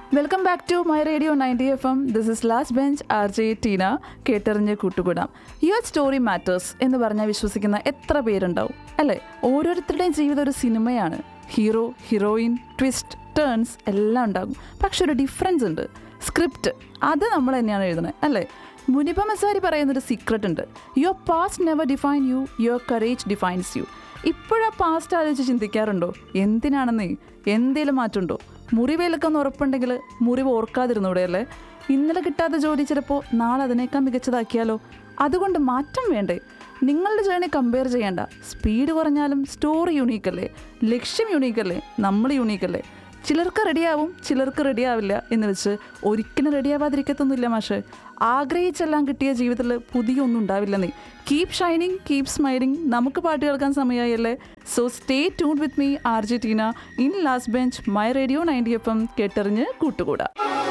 welcome back to my radio ninety F M this is last bench R J Teena കേട്ടറിഞ്ഞ് കൂട്ടുകൂടാം your story matters എന്ന് പറഞ്ഞാൽ വിശ്വസിക്കുന്ന എത്ര പേരുണ്ടാവും അല്ലേ ഓരോരുത്തരുടെയും ജീവിതം ഒരു സിനിമയാണ് ഹീറോ ഹീറോയിൻ ട്വിസ്റ്റ് ടേൺസ് എല്ലാം ഉണ്ടാകും പക്ഷെ ഒരു ഡിഫറൻസ് ഉണ്ട് സ്ക്രിപ്റ്റ് അത് നമ്മൾ തന്നെയാണ് എഴുതുന്നത് അല്ലേ മുനിപ മസാരി പറയുന്നൊരു സീക്രട്ട് ഉണ്ട് your past never define you your courage defines you ഇപ്പോഴാ പാസ്റ്റ് ആലോചിച്ച് ചിന്തിക്കാറുണ്ടോ എന്തിനാണെന്നേ എന്തേലും മാറ്റമുണ്ടോ മുറിവേലൊക്കെന്ന് ഉറപ്പുണ്ടെങ്കിൽ മുറിവ് ഓർക്കാതിരുന്നൂടെ അല്ലേ ഇന്നലെ കിട്ടാത്ത ജോലി ചിലപ്പോൾ നാളെ അതിനേക്കാൾ മികച്ചതാക്കിയാലോ അതുകൊണ്ട് മാറ്റം വേണ്ടേ നിങ്ങളുടെ ജേണി കമ്പയർ ചെയ്യേണ്ട സ്പീഡ് കുറഞ്ഞാലും സ്റ്റോറി യൂണീക്കല്ലേ ലക്ഷ്യം യൂണീക്കല്ലേ നമ്മൾ യൂണീക്കല്ലേ ചിലർക്ക് റെഡിയാവും ചിലർക്ക് റെഡിയാവില്ല എന്ന് വെച്ച് ഒരിക്കലും റെഡിയാവാതിരിക്കത്തൊന്നുമില്ല മാഷെ ആഗ്രഹിച്ചെല്ലാം കിട്ടിയ ജീവിതത്തിൽ പുതിയ ഒന്നും ഉണ്ടാവില്ലെന്നേ കീപ് ഷൈനിങ് കീപ് സ്മൈലിംഗ് നമുക്ക് പാട്ട് കേൾക്കാൻ സമയമായല്ലേ so stay tune with me R J Teena in last bench my radio ninety F M കേട്ടറിഞ്ഞ് കൂട്ടുകൂടാ